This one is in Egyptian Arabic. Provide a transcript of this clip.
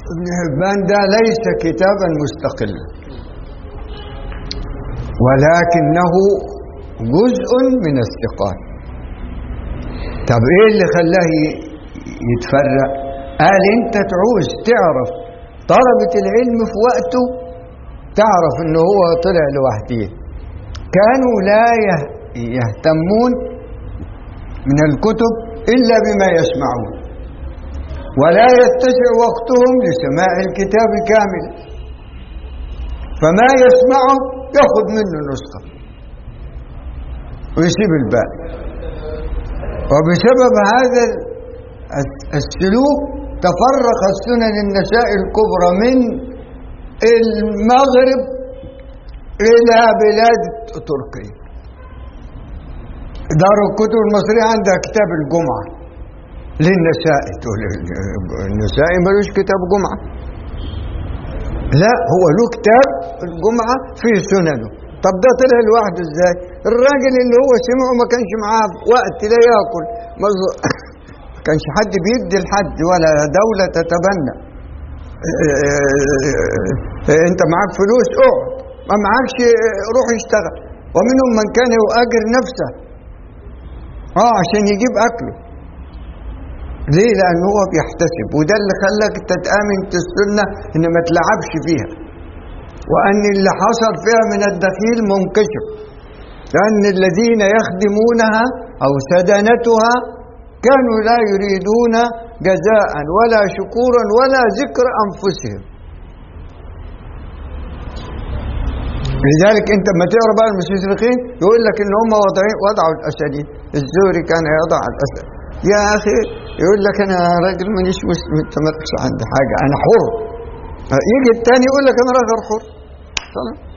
ابن حبان ده ليس كتابا مستقلا ولكنه جزء من الثقات طب ايه اللي خلاه يتفرق قال انت تعوز تعرف طلبة العلم في وقته تعرف ان هو طلع لوحده كانوا لا يهتمون من الكتب الا بما يسمعون ولا يتسع وقتهم لسماع الكتاب كاملا فما يسمعه ياخذ منه نسخه ويسيب الباقي وبسبب هذا السلوك تفرق السنن النساء الكبرى من المغرب إلى بلاد تركيا دار الكتب المصرية عندها كتاب الجمعة للنساء تقول النساء ملوش كتاب جمعة لا هو له كتاب الجمعة في سننه طب ده طلع لوحده ازاي الراجل اللي هو سمعه ما كانش معاه وقت لا ياكل ما كانش حد بيدي لحد ولا دولة تتبنى انت معاك فلوس اقعد ما معكش روح اشتغل ومنهم من كان يؤجر نفسه اه عشان يجيب اكله ليه لان هو بيحتسب وده اللي خلاك تتامن السنه ان ما تلعبش فيها وان اللي حصل فيها من الدخيل منكشف لان الذين يخدمونها او سدنتها كانوا لا يريدون جزاء ولا شكورا ولا ذكر انفسهم لذلك انت لما تقرا بقى المستشرقين يقول لك ان هم وضعين وضعوا الاسدين الزهري كان يضع الاسد يا اخي يقول لك انا راجل مانيش مسلم انت مالكش عندي حاجه انا حر يجي الثاني يقول لك انا راجل حر خلاص